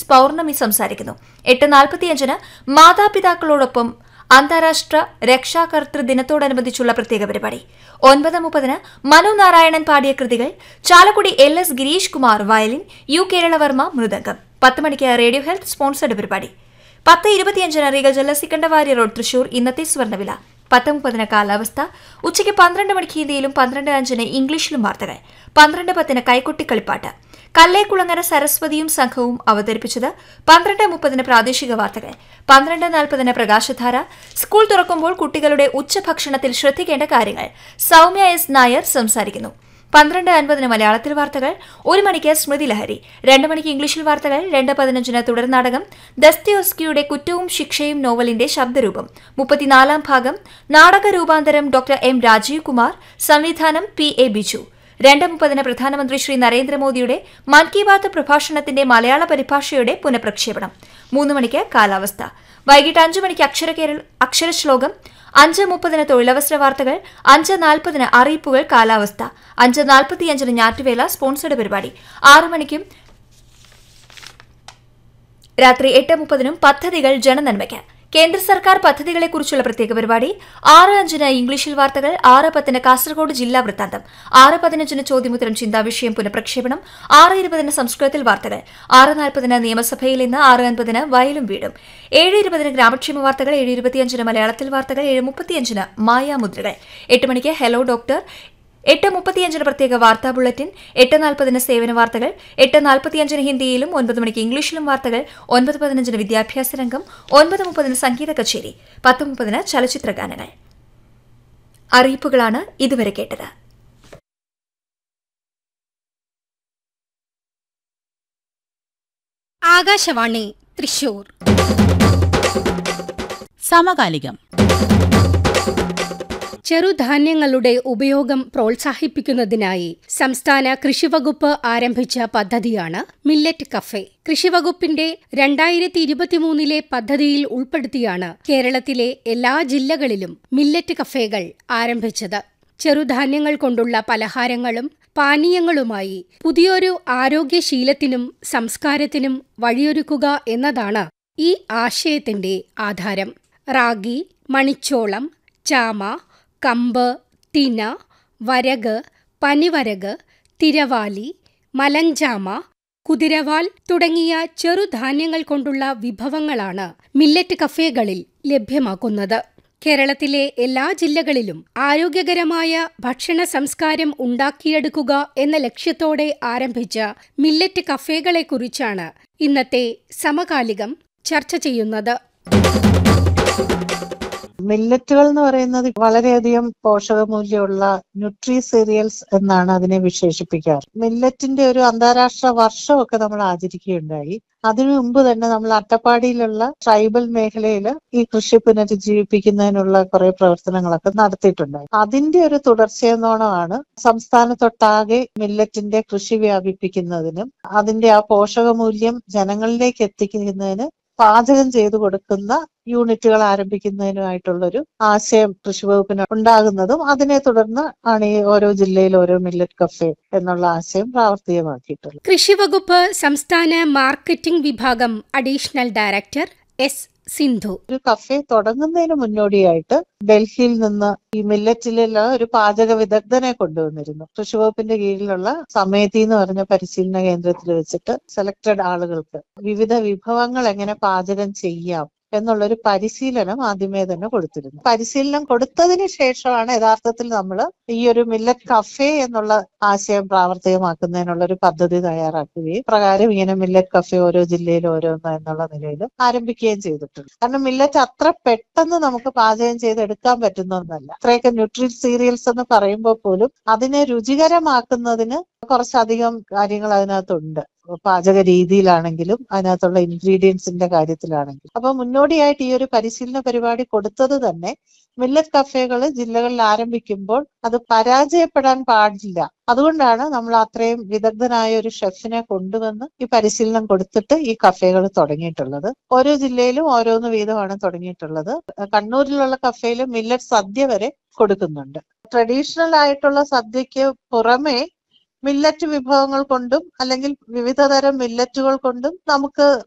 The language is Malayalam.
പൌർണമി സംസാരിക്കുന്നു എട്ട് നാൽപ്പത്തിയഞ്ചിന് മാതാപിതാക്കളോടൊപ്പം അന്താരാഷ്ട്ര രക്ഷാകർതൃ ദിനത്തോടനുബന്ധിച്ചുള്ള പ്രത്യേക പരിപാടി ഒൻപത് മുപ്പതിന് മനു നാരായണൻ പാടിയ കൃതികൾ Chalakudy L S Gireesh Kumar violin U Keralavarma മൃദംഗം പത്ത് മണിക്ക് റേഡിയോ ഹെൽത്ത് സ്പോൺസർഡ് പരിപാടി പത്ത് ഇരുപത്തിയഞ്ചിന് റീഗൽ ജല്ല സിക്കണ്ടവാരി റോഡ് തൃശൂർ ഇന്നത്തെ സ്വർണ്ണവില പത്ത് മുപ്പതിന് കാലാവസ്ഥ ഉച്ചയ്ക്ക് പന്ത്രണ്ട് മണിക്ക് ഹിന്ദിയിലും പന്ത്രണ്ട് അഞ്ചിന് ഇംഗ്ലീഷിലും വാർത്തകൾ പന്ത്രണ്ട് പത്തിന് കൈക്കൊട്ടി കളിപ്പാട്ട് കല്ലേക്കുളങ്ങര സരസ്വതിയും സംഘവും അവതരിപ്പിച്ചത് പന്ത്രണ്ട് മുപ്പതിന് പ്രാദേശിക വാർത്തകൾ പന്ത്രണ്ട് നാൽപ്പതിന് പ്രകാശധാര സ്കൂൾ തുറക്കുമ്പോൾ കുട്ടികളുടെ ഉച്ചഭക്ഷണത്തിൽ ശ്രദ്ധിക്കേണ്ട കാര്യങ്ങൾ സൗമ്യ എസ് നായർ സംസാരിക്കുന്നു പന്ത്രണ്ട് അൻപതിന് മലയാളത്തിൽ വാർത്തകൾ ഒരു മണിക്ക് സ്മൃതി ലഹരി രണ്ട് മണിക്ക് ഇംഗ്ലീഷിൽ വാർത്തകൾ രണ്ട് പതിനഞ്ചിന് തുടർ നാടകം ദസ്തിയോസ്കിയുടെ കുറ്റവും ശിക്ഷയും നോവലിന്റെ ശബ്ദരൂപം മുപ്പത്തിനാലാം ഭാഗം നാടക രൂപാന്തരം ഡോക്ടർ എം രാജീവ് കുമാർ സംവിധാനം പി എ ബിജു രണ്ട് മുപ്പതിന് പ്രധാനമന്ത്രി ശ്രീ നരേന്ദ്രമോദിയുടെ മൻ കി ബാത്ത് പ്രഭാഷണത്തിന്റെ മലയാള പരിഭാഷയുടെ പുനഃപ്രക്ഷേപണം മൂന്ന് മണിക്ക് കാലാവസ്ഥ വൈകിട്ട് അഞ്ചു മണിക്ക് അക്ഷര കേരള അക്ഷരശ്ലോകം അഞ്ച് മുപ്പതിന് തൊഴിലവസര വാർത്തകൾ അഞ്ച് നാൽപ്പതിന് അറിയിപ്പുകൾ കാലാവസ്ഥ അഞ്ച് നാൽപ്പത്തിയഞ്ചിന് ഞാറ്റുവേല സ്പോൺസർഡ് പരിപാടി ആറു മണിക്കും രാത്രി എട്ട് മുപ്പതിനും പദ്ധതികൾ ജനനന്മയ്ക്ക് കേന്ദ്ര സർക്കാർ പദ്ധതികളെക്കുറിച്ചുള്ള പ്രത്യേക പരിപാടി ആറ് അഞ്ചിന് ഇംഗ്ലീഷിൽ വാർത്തകൾ ആറ് പത്തിന് കാസർഗോഡ് ജില്ലാ വൃത്താന്തം ആറ് പതിനഞ്ചിന് ചോദ്യമുത്തരം ചിന്താവിഷയം പുനഃപ്രക്ഷേപണം ആറ് ഇരുപതിന് സംസ്കൃതത്തിൽ വാർത്തകൾ ആറ് നാൽപ്പതിന് നിയമസഭയിൽ ഇന്ന് ആറ് അൻപതിന് വയലും വീടും ഏഴ് ഇരുപതിന് ഗ്രാമക്ഷേമ വാർത്തകൾ ഏഴ് ഇരുപത്തിയഞ്ചിന് മലയാളത്തിൽ വാർത്തകൾ ഏഴ് മുപ്പത്തിയഞ്ചിന് മായാമുദ്രകൾ എട്ട് മണിക്ക് ഹലോ ഡോക്ടർ എട്ട് മുപ്പത്തിയഞ്ചിന് പ്രത്യേക വാർത്താ ബുള്ളറ്റിൻ എട്ട് നാൽപ്പതിന് സേവന വാർത്തകൾ എട്ട് നാൽപ്പത്തിയഞ്ചിന് ഹിന്ദിയിലും ഒൻപത് മണിക്ക് ഇംഗ്ലീഷിലും വാർത്തകൾ ഒൻപത് പതിനഞ്ചിന് വിദ്യാഭ്യാസ രംഗം ഒൻപത് മുപ്പതിന് സംഗീത കച്ചേരി പത്ത് മുപ്പതിന് ചലച്ചിത്ര ഗാനങ്ങൾ അറിയിപ്പുകളാണ് ഇതുവരെ കേട്ടത് ആകാശവാണി തൃശൂർ സമകാലികം ചെറുധാന്യങ്ങളുടെ ഉപയോഗം പ്രോത്സാഹിപ്പിക്കുന്നതിനായി സംസ്ഥാന കൃഷിവകുപ്പ് ആരംഭിച്ച പദ്ധതിയാണ് മില്ലറ്റ് കഫേ കൃഷിവകുപ്പിന്റെ രണ്ടായിരത്തി ഇരുപത്തിമൂന്നിലെ പദ്ധതിയിൽ ഉൾപ്പെടുത്തിയാണ് കേരളത്തിലെ എല്ലാ ജില്ലകളിലും മില്ലറ്റ് കഫേകൾ ആരംഭിച്ചത് ചെറുധാന്യങ്ങൾ കൊണ്ടുള്ള പലഹാരങ്ങളും പാനീയങ്ങളുമായി പുതിയൊരു ആരോഗ്യശീലത്തിനും സംസ്കാരത്തിനും വഴിയൊരുക്കുക എന്നതാണ് ഈ ആശയത്തിന്റെ ആധാരം റാഗി മണിച്ചോളം ചാമ കമ്പ് തിന വരക് പനിവരക് തിരവാലി മലഞ്ചാമ കുതിരവാൽ തുടങ്ങിയ ചെറുധാന്യങ്ങൾ കൊണ്ടുള്ള വിഭവങ്ങളാണ് മില്ലറ്റ് കഫേകളിൽ ലഭ്യമാക്കുന്നത് കേരളത്തിലെ എല്ലാ ജില്ലകളിലും ആരോഗ്യകരമായ ഭക്ഷണ സംസ്കാരം ഉണ്ടാക്കിയെടുക്കുക എന്ന ലക്ഷ്യത്തോടെ ആരംഭിച്ച മില്ലറ്റ് കഫേകളെക്കുറിച്ചാണ് ഇന്നത്തെ സമകാലികം ചർച്ച ചെയ്യുന്നത് മില്ലറ്റുകൾ എന്ന് പറയുന്നത് വളരെയധികം പോഷകമൂല്യമുള്ള ന്യൂട്രി സീരിയൽസ് എന്നാണ് അതിനെ വിശേഷിപ്പിക്കാറ് മില്ലറ്റിന്റെ ഒരു അന്താരാഷ്ട്ര വർഷമൊക്കെ നമ്മൾ ആചരിക്കുകയുണ്ടായി അതിനു മുമ്പ് തന്നെ നമ്മൾ അട്ടപ്പാടിയിലുള്ള ട്രൈബൽ മേഖലയിൽ ഈ കൃഷി പുനരുജ്ജീവിപ്പിക്കുന്നതിനുള്ള കുറെ പ്രവർത്തനങ്ങളൊക്കെ നടത്തിയിട്ടുണ്ടായി അതിന്റെ ഒരു തുടർച്ചയെന്നോണമാണ് സംസ്ഥാനത്തൊട്ടാകെ മില്ലറ്റിന്റെ കൃഷി വ്യാപിപ്പിക്കുന്നതിനും അതിന്റെ ആ പോഷകമൂല്യം ജനങ്ങളിലേക്ക് എത്തിക്കുന്നതിന് പാചകം ചെയ്തു കൊടുക്കുന്ന യൂണിറ്റുകൾ ആരംഭിക്കുന്നതിനുമായിട്ടുള്ളൊരു ആശയം കൃഷി വകുപ്പിന് ഉണ്ടാകുന്നതും അതിനെ തുടർന്ന് ആണ് ഈ ഓരോ ജില്ലയിൽ ഓരോ മില്ലറ്റ് കഫേ എന്നുള്ള ആശയം പ്രാവർത്തികമാക്കിയിട്ടുള്ളത് കൃഷിവകുപ്പ് സംസ്ഥാന മാർക്കറ്റിംഗ് വിഭാഗം അഡീഷണൽ ഡയറക്ടർ എസ് സിന്ധു ഒരു കഫേ തുടങ്ങുന്നതിന് മുന്നോടിയായിട്ട് ഡൽഹിയിൽ നിന്ന് ഈ മില്ലറ്റിലുള്ള ഒരു പാചക വിദഗ്ധനെ കൊണ്ടുവന്നിരുന്നു കൃഷി വകുപ്പിന്റെ കീഴിലുള്ള സമേതി എന്ന് പറഞ്ഞ പരിശീലന കേന്ദ്രത്തിൽ വെച്ചിട്ട് സെലക്ടഡ് ആളുകൾക്ക് വിവിധ വിഭവങ്ങൾ എങ്ങനെ പാചകം ചെയ്യാം എന്നുള്ളൊരു പരിശീലനം ആദ്യമേ തന്നെ കൊടുത്തിരുന്നു പരിശീലനം കൊടുത്തതിന് ശേഷമാണ് യഥാർത്ഥത്തിൽ നമ്മൾ ഈ ഒരു മില്ലറ്റ് കഫേ എന്നുള്ള ആശയം പ്രാവർത്തികമാക്കുന്നതിനുള്ള ഒരു പദ്ധതി തയ്യാറാക്കുകയും പ്രകാരം ഇങ്ങനെ മില്ലറ്റ് കഫേ ഓരോ ജില്ലയിലും ഓരോന്ന് എന്നുള്ള നിലയിൽ ആരംഭിക്കുകയും ചെയ്തിട്ടുണ്ട് കാരണം മില്ലറ്റ് അത്ര പെട്ടെന്ന് നമുക്ക് പാചകം ചെയ്തെടുക്കാൻ പറ്റുന്ന ഒന്നല്ല ഇത്രയൊക്കെ ന്യൂട്രി സീരിയൽസ് എന്ന് പറയുമ്പോൾ പോലും അതിനെ രുചികരമാക്കുന്നതിന് കുറച്ചധികം കാര്യങ്ങൾ അതിനകത്തുണ്ട് പാചക രീതിയിലാണെങ്കിലും അതിനകത്തുള്ള ഇൻഗ്രീഡിയൻസിന്റെ കാര്യത്തിലാണെങ്കിലും അപ്പൊ മുന്നോടിയായിട്ട് ഈ ഒരു പരിശീലന പരിപാടി കൊടുത്തത് തന്നെ മില്ലറ്റ് കഫേകൾ ജില്ലകളിൽ ആരംഭിക്കുമ്പോൾ അത് പരാജയപ്പെടാൻ പാടില്ല അതുകൊണ്ടാണ് നമ്മൾ അത്രയും വിദഗ്ധനായ ഒരു ഷെഫിനെ കൊണ്ടുവന്ന് ഈ പരിശീലനം കൊടുത്തിട്ട് ഈ കഫേകൾ തുടങ്ങിയിട്ടുള്ളത് ഓരോ ജില്ലയിലും ഓരോന്ന് വീതമാണ് തുടങ്ങിയിട്ടുള്ളത് കണ്ണൂരിലുള്ള കഫേയിൽ മില്ലറ്റ് സദ്യ വരെ കൊടുക്കുന്നുണ്ട് ട്രഡീഷണൽ ആയിട്ടുള്ള സദ്യക്ക് പുറമെ മില്ലറ്റ് വിഭവങ്ങൾ കൊണ്ടും അല്ലെങ്കിൽ വിവിധ തരം മില്ലറ്റുകൾ കൊണ്ടും നമുക്ക്